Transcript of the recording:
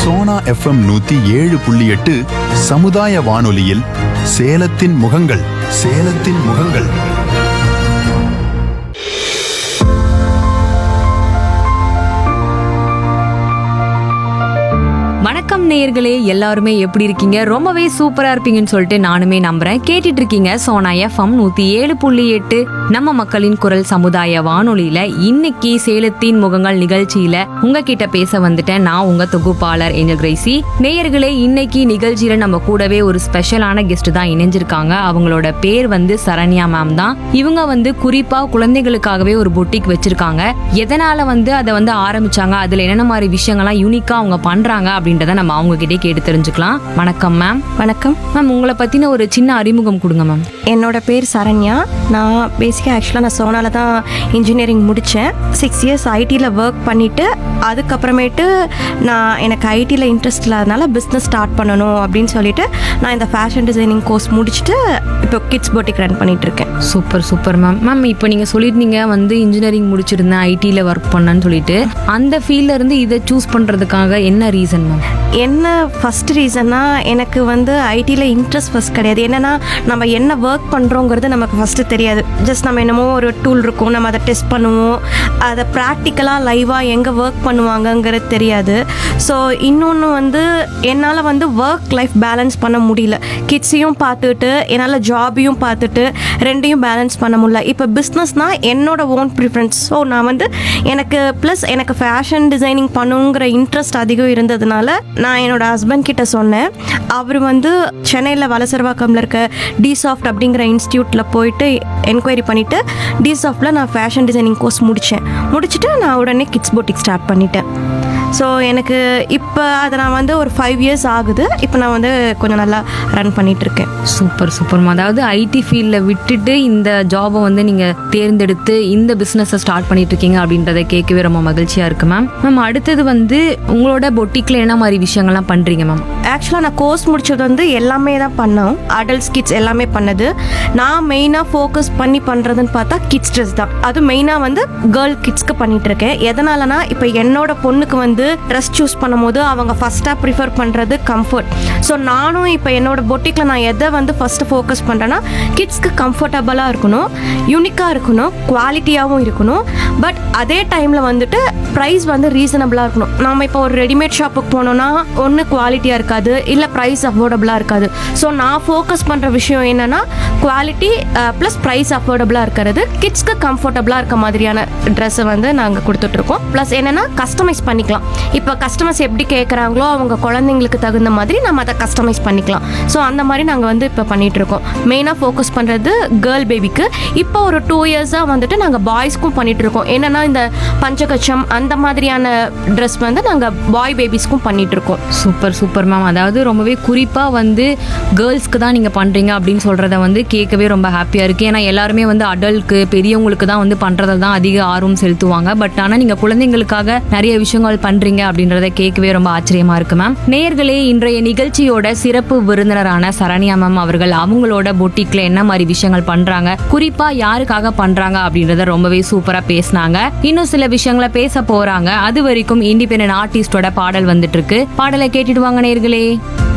Sona FM நூத்தி ஏழு புள்ளி எட்டு சமுதாய வானொலியில் சேலத்தின் முகங்கள் சேலத்தின் முகங்கள் வணக்கம் நேயர்களே எல்லாருமே எப்படி இருக்கீங்க ரொம்பவே சூப்பரா இருப்பீங்கன்னு சொல்லிட்டு நானுமே நம்புறேன் கேட்டுட்டு இருக்கீங்க சோனா எஃப்எம் நூத்தி ஏழு புள்ளி எட்டு நம்ம மக்களின் குரல் சமுதாய வானொலியில இன்னைக்கு சேலத்தின் முகங்கள் நிகழ்ச்சியில உங்ககிட்ட பேச வந்துட்டேன் நான் உங்க தொகுப்பாளர் ஏஞ்சல் கிரேசி நேயர்களே இன்னைக்கு நிகழ்ச்சியில நம்ம கூடவே ஒரு ஸ்பெஷலான கெஸ்ட் தான் இணைஞ்சிருக்காங்க அவங்களோட பேர் வந்து சரண்யா மேம் தான் இவங்க வந்து குறிப்பா குழந்தைகளுக்காகவே ஒரு பொட்டிக் வச்சிருக்காங்க எதனால வந்து அதை வந்து ஆரம்பிச்சாங்க அதுல என்னென்ன மாதிரி விஷயங்கள்லாம் யூனிக்கா அவங்க பண்றாங்க அப்படின்றத நம்ம அவங்க கிட்டே கேட்டு தெரிஞ்சுக்கலாம் வணக்கம் மேம் வணக்கம் மேம் உங்களை பத்தின ஒரு சின்ன அறிமுகம் கொடுங்க மேம் என்னோட பேர் சரண்யா நான் பேசிக்காக ஆக்சுவலாக நான் சோனால தான் இன்ஜினியரிங் முடித்தேன் சிக்ஸ் இயர்ஸ் ஐடியில் ஒர்க் பண்ணிவிட்டு அதுக்கப்புறமேட்டு நான் எனக்கு ஐடியில் இன்ட்ரெஸ்ட் இல்லாதனால பிஸ்னஸ் ஸ்டார்ட் பண்ணணும் அப்படின்னு சொல்லிட்டு நான் இந்த ஃபேஷன் டிசைனிங் கோர்ஸ் முடிச்சுட்டு இப்போ கிட்ஸ் போட்டிக் ரன் பண்ணிட்டு இருக்கேன் சூப்பர் சூப்பர் மேம் மேம் இப்போ நீங்க சொல்லியிருந்தீங்க வந்து இன்ஜினியரிங் முடிச்சிருந்தேன் ஐடியில் ஒர்க் பண்ணேன்னு சொல்லிட்டு அந்த ஃபீல்ட்ல இருந்து இதை சூஸ் பண்றதுக்காக என்ன ரீசன் மேம் என்ன ஃபஸ்ட் ரீசன்னா எனக்கு வந்து ஐடியில் இன்ட்ரெஸ்ட் ஃபஸ்ட் கிடையாது என்னன்னா நம்ம என்ன ஒர்க் பண்ணுறோங்கிறது நமக்கு ஃபஸ்ட்டு தெரியாது ஜஸ்ட் நம்ம என்னமோ ஒரு டூல் இருக்கும் நம்ம அதை டெஸ்ட் பண்ணுவோம் அதை ப்ராக்டிக்கலாக லைவாக எங்கே ஒர்க் பண்ணுவாங்கங்கிறது தெரியாது ஸோ இன்னொன்று வந்து என்னால் வந்து ஒர்க் லைஃப் பேலன்ஸ் பண்ண முடியல கிட்ஸையும் பார்த்துட்டு என்னால் ஜாபையும் பார்த்துட்டு ரெண்டையும் பேலன்ஸ் பண்ண முடியல இப்போ பிஸ்னஸ்னால் என்னோட ஓன் ப்ரிஃபரன்ஸ் ஸோ நான் வந்து எனக்கு ப்ளஸ் எனக்கு ஃபேஷன் டிசைனிங் பண்ணுங்கிற இன்ட்ரெஸ்ட் அதிகம் இருந்ததுனால நான் என்னோட ஹஸ்பண்ட் கிட்ட சொன்னேன் அவர் வந்து சென்னையில் வலசர்வாக்கம்ல இருக்க டிசாஃப்ட் அப்படிங்கிற இன்ஸ்டியூட்டில் போயிட்டு என்கொயரி பண்ணிவிட்டு டிசாஃப்டில் நான் ஃபேஷன் டிசைனிங் கோர்ஸ் முடித்தேன் முடிச்சுட்டு நான் உடனே கிட்ஸ் போட்டிக் ஸ்டார்ட் பண்ணிட்டேன் ஸோ எனக்கு இப்போ அதை நான் வந்து ஒரு ஃபைவ் இயர்ஸ் ஆகுது இப்போ நான் வந்து கொஞ்சம் நல்லா ரன் பண்ணிட்டு இருக்கேன் சூப்பர் சூப்பர் அதாவது ஐடி ஃபீல்டில் விட்டுட்டு இந்த ஜாபை வந்து நீங்கள் தேர்ந்தெடுத்து இந்த பிஸ்னஸை ஸ்டார்ட் பண்ணிட்டு இருக்கீங்க அப்படின்றத கேட்கவே ரொம்ப மகிழ்ச்சியாக இருக்கு மேம் மேம் அடுத்தது வந்து உங்களோட பொட்டிக்கில் என்ன மாதிரி விஷயங்கள்லாம் பண்ணுறீங்க மேம் ஆக்சுவலாக நான் கோர்ஸ் முடிச்சது வந்து எல்லாமே தான் பண்ணோம் அடல்ட்ஸ் கிட்ஸ் எல்லாமே பண்ணது நான் மெயினாக ஃபோக்கஸ் பண்ணி பண்ணுறதுன்னு பார்த்தா கிட்ஸ் ட்ரெஸ் தான் அது மெயினாக வந்து கேர்ள் கிட்ஸ்க்கு பண்ணிட்டு இருக்கேன் எதனாலனா இப்போ என்னோட பொண்ணுக்கு வந்து ட்ரெஸ் சூஸ் பண்ணும்போது அவங்க ஃபஸ்ட்டாக ப்ரிஃபர் பண்ணுறது கம்ஃபர்ட் ஸோ நானும் இப்போ என்னோட பொட்டிக்கில் நான் எதை வந்து ஃபஸ்ட்டு ஃபோக்கஸ் பண்ணுறேன்னா கிட்ஸ்க்கு கம்ஃபர்டபுளாக இருக்கணும் யூனிக்காக இருக்கணும் குவாலிட்டியாகவும் இருக்கணும் பட் அதே டைமில் வந்துட்டு ப்ரைஸ் வந்து ரீசனபிளாக இருக்கணும் நம்ம இப்போ ஒரு ரெடிமேட் ஷாப்புக்கு போனோம்னா ஒன்று குவாலிட்டியாக இருக்காது இல்லை ப்ரைஸ் அஃபோர்டபுளாக இருக்காது ஸோ நான் ஃபோக்கஸ் பண்ணுற விஷயம் என்னன்னா குவாலிட்டி ப்ளஸ் ப்ரைஸ் அஃபோர்டபுளாக இருக்கிறது கிட்ஸ்க்கு கம்ஃபர்டபுளாக இருக்க மாதிரியான ட்ரெஸ்ஸை வந்து நாங்கள் கொடுத்துட்ருக்கோம் ப்ளஸ் என்னன்னா கஸ்டமைஸ் பண்ணிக்கலாம் இப்போ கஸ்டமர்ஸ் எப்படி கேட்குறாங்களோ அவங்க குழந்தைங்களுக்கு தகுந்த மாதிரி நம்ம அதை கஸ்டமைஸ் பண்ணிக்கலாம் ஸோ அந்த மாதிரி நாங்கள் வந்து இப்போ பண்ணிட்டு இருக்கோம் மெயினாக ஃபோக்கஸ் பண்ணுறது கேர்ள் பேபிக்கு இப்போ ஒரு டூ இயர்ஸாக வந்துட்டு நாங்கள் பாய்ஸ்க்கும் பண்ணிட்டு இருக்கோம் என்னன்னா இந்த பஞ்சகச்சம் அந்த மாதிரியான ட்ரெஸ் வந்து நாங்கள் பாய் பேபிஸ்க்கும் பண்ணிட்டு இருக்கோம் சூப்பர் சூப்பர் மேம் அதாவது ரொம்பவே குறிப்பாக வந்து கேர்ள்ஸ்க்கு தான் நீங்கள் பண்ணுறீங்க அப்படின்னு சொல்கிறத வந்து கேட்கவே ரொம்ப ஹாப்பியாக இருக்குது ஏன்னா எல்லாருமே வந்து அடல்ட்க்கு பெரியவங்களுக்கு தான் வந்து பண்ணுறதுல தான் அதிக ஆர்வம் செலுத்துவாங்க பட் ஆனால் நீங்கள் குழந்தைங்களுக்காக நிறைய விஷயங்கள் பண்ணுறீங்க அப்படின்றத கேட்கவே ரொம்ப ஆச்சரியமாக இருக்கு மேம் நேயர்களே இன்றைய நிகழ்ச்சியோட சிறப்பு விருந்தினரான சரண்யா மேம் அவர்கள் அவங்களோட பொட்டிக்ல என்ன மாதிரி விஷயங்கள் பண்றாங்க குறிப்பா யாருக்காக பண்றாங்க அப்படின்றத ரொம்பவே சூப்பரா பேசினாங்க இன்னும் சில விஷயங்களை பேச போறாங்க அது வரைக்கும் இண்டிபெண்டன்ட் ஆர்டிஸ்டோட பாடல் வந்துட்டு இருக்கு பாடலை கேட்டுட்டு வாங்க நேயர்களே